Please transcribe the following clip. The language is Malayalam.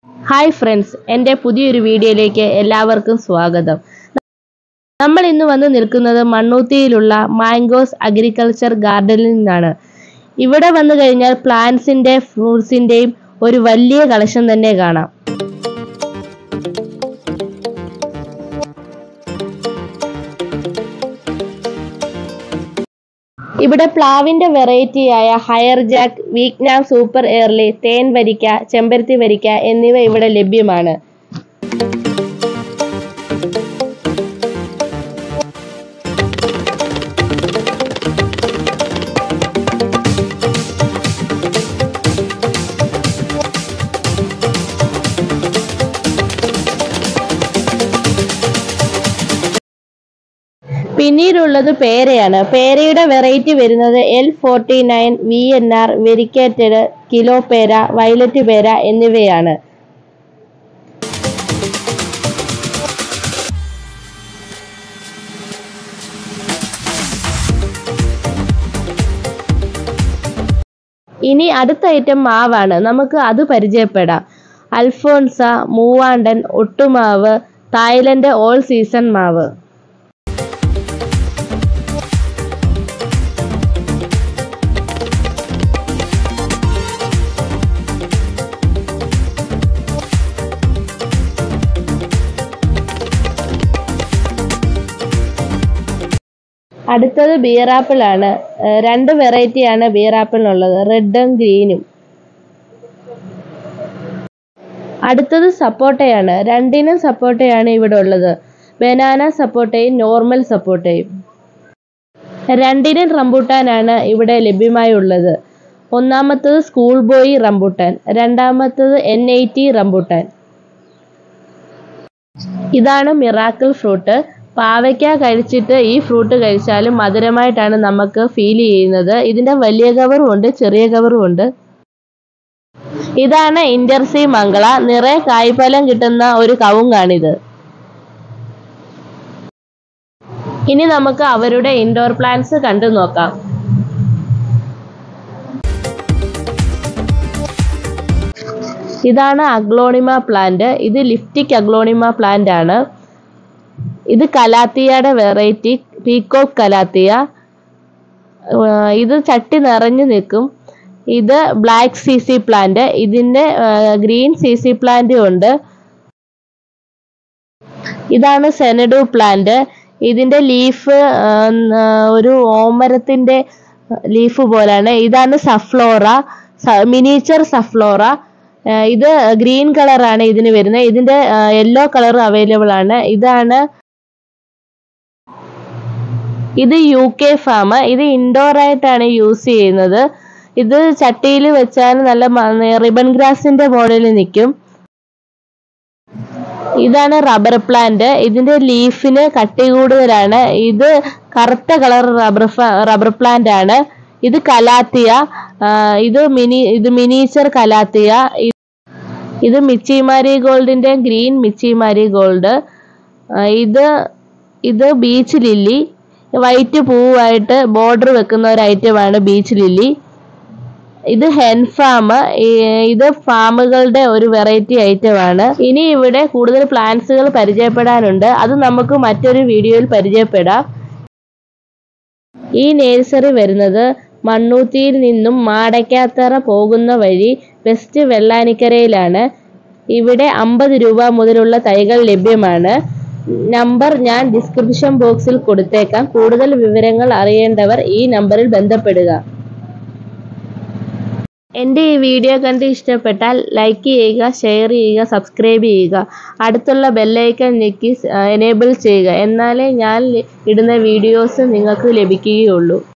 ഹായ് ഫ്രണ്ട്സ് എൻ്റെ പുതിയൊരു വീഡിയോയിലേക്ക് എല്ലാവർക്കും സ്വാഗതം നമ്മൾ ഇന്ന് വന്ന് നിൽക്കുന്നത് മണ്ണൂത്തിയിലുള്ള മാംഗോസ് അഗ്രികൾച്ചർ ഗാർഡനിൽ നിന്നാണ് ഇവിടെ വന്നു കഴിഞ്ഞാൽ പ്ലാന്റ്സിൻ്റെ ഫ്രൂട്ട്സിൻ്റെയും ഒരു വലിയ കളക്ഷൻ തന്നെ കാണാം ഇവിടെ പ്ലാവിന്റെ വെറൈറ്റിയായ higher jack Vietnam super early തേൻ വരിക്ക ചെമ്പരത്തി വരിക്ക എന്നിവ ഇവിടെ ലഭ്യമാണ് പിന്നീടുള്ളത് പേരയാണ് പേരയുടെ വെറൈറ്റി വരുന്നത് L forty nine V N R variegated kilo പേര വയലറ്റ് പേര എന്നിവയാണ് ഇനി അടുത്ത ഐറ്റം മാവാണ് നമുക്ക് അത് പരിചയപ്പെടാം അൽഫോൺസ മൂവാണ്ടൻ ഒട്ടുമാവ് തായ്ലൻഡ് ഓൾ സീസൺ മാവ് അടുത്തത് ബിയറാപ്പിൾ ആണ് ഏഹ് രണ്ട് വെറൈറ്റിയാണ് ബിയറാപ്പിളിനുള്ളത് റെഡും ഗ്രീനും അടുത്തത് സപ്പോട്ടയാണ് രണ്ടിനും സപ്പോട്ടയാണ് ഇവിടെ ഉള്ളത് ബനാന സപ്പോട്ടയും നോർമൽ സപ്പോട്ടയും രണ്ടിനും റംബൂട്ടാനാണ് ഇവിടെ ലഭ്യമായുള്ളത് ഒന്നാമത്തത് സ്കൂൾ ബോയ് റംബൂട്ടാൻ രണ്ടാമത്തത് എൻ എയ്റ്റി റംബൂട്ടാൻ ഇതാണ് മിറാക്കിൾ ഫ്രൂട്ട് പാവയ്ക്ക കഴിച്ചിട്ട് ഈ ഫ്രൂട്ട് കഴിച്ചാലും മധുരമായിട്ടാണ് നമുക്ക് ഫീൽ ചെയ്യുന്നത് ഇതിന്റെ വലിയ കവറും ഉണ്ട് ചെറിയ കവറും ഉണ്ട് ഇതാണ് ഇന്റർസി മംഗള നിറയെ കായ്ഫലം കിട്ടുന്ന ഒരു കവുങ്ങാണിത് ഇനി നമുക്ക് അവരുടെ ഇൻഡോർ പ്ലാന്റ്സ് കണ്ടു നോക്കാം ഇതാണ് അഗ്ലോണിമ പ്ലാന്റ് ഇത് ലിഫ്റ്റിക് അഗ്ലോണിമ പ്ലാന്റ് ആണ് ഇത് കലാത്തിയയുടെ വെറൈറ്റി പീക്കോക്ക് കലാത്തിയ ഏർ ഇത് ചട്ടി നിറഞ്ഞു നിൽക്കും ഇത് ബ്ലാക്ക് സി സി പ്ലാന്റ് ഇതിൻ്റെ ഗ്രീൻ സി സി പ്ലാന്റും ഉണ്ട് ഇതാണ് സെനഡു പ്ലാന്റ് ഇതിൻ്റെ ലീഫ് ഒരു ഓമരത്തിൻ്റെ ലീഫ് പോലാണ് ഇതാണ് സഫ്ലോറ മിനിച്ചർ സഫ്ലോറ ഇത് ഗ്രീൻ കളറാണ് ഇതിന് വരുന്നത് ഇതിൻ്റെ യെല്ലോ കളർ അവൈലബിൾ ആണ് ഇതാണ് ഇത് യു കെ ഫാം ഇത് ഇൻഡോർ ആയിട്ടാണ് യൂസ് ചെയ്യുന്നത് ഇത് ചട്ടിയിൽ വെച്ചാൽ നല്ല റിബൺ ഗ്രാസിന്റെ മോഡലിൽ നിൽക്കും ഇതാണ് റബ്ബർ പ്ലാന്റ് ഇതിന്റെ ലീഫിന് കട്ടി കൂടുതലാണ് ഇത് കറുത്ത കളർ റബ്ബർ റബ്ബർ പ്ലാന്റ് ആണ് ഇത് കലാത്തിയ ഇത് മിനി ഇത് മിനിച്ചർ കലാത്തിയ ഇത് മിച്ചിമാരി ഗോൾഡിന്റെ ഗ്രീൻ മിച്ചിമാരി ഗോൾഡ് ഇത് ഇത് ബീച്ച് ലില്ലി വൈറ്റ് പൂവായിട്ട് ബോർഡർ വെക്കുന്ന ഒരു ഐറ്റമാണ് ബീച്ച് ലില്ലി ഇത് ഹെൻ ഫാം ഇത് ഫാമുകളുടെ ഒരു വെറൈറ്റി ഐറ്റമാണ് ഇനി ഇവിടെ കൂടുതൽ പ്ലാന്റ്സുകൾ പരിചയപ്പെടാനുണ്ട് അത് നമുക്ക് മറ്റൊരു വീഡിയോയിൽ പരിചയപ്പെടാം ഈ നേഴ്സറി വരുന്നത് മണ്ണൂത്തിയിൽ നിന്നും മാടക്കാത്തറ പോകുന്ന വഴി വെസ്റ്റ് വെള്ളാനിക്കരയിലാണ് ഇവിടെ അമ്പത് രൂപ മുതലുള്ള തൈകൾ ലഭ്യമാണ് നമ്പർ ഞാൻ ഡിസ്ക്രിപ്ഷൻ ബോക്സിൽ കൊടുത്തേക്കാം കൂടുതൽ വിവരങ്ങൾ അറിയേണ്ടവർ ഈ നമ്പറിൽ ബന്ധപ്പെടുക എൻ്റെ ഈ വീഡിയോ കണ്ട് ഇഷ്ടപ്പെട്ടാൽ ലൈക്ക് ചെയ്യുക ഷെയർ ചെയ്യുക സബ്സ്ക്രൈബ് ചെയ്യുക അടുത്തുള്ള ബെല്ലൈക്കൺ ഞെക്കി എനേബിൾ ചെയ്യുക എന്നാലേ ഞാൻ ഇടുന്ന വീഡിയോസ് നിങ്ങൾക്ക് ലഭിക്കുകയുള്ളൂ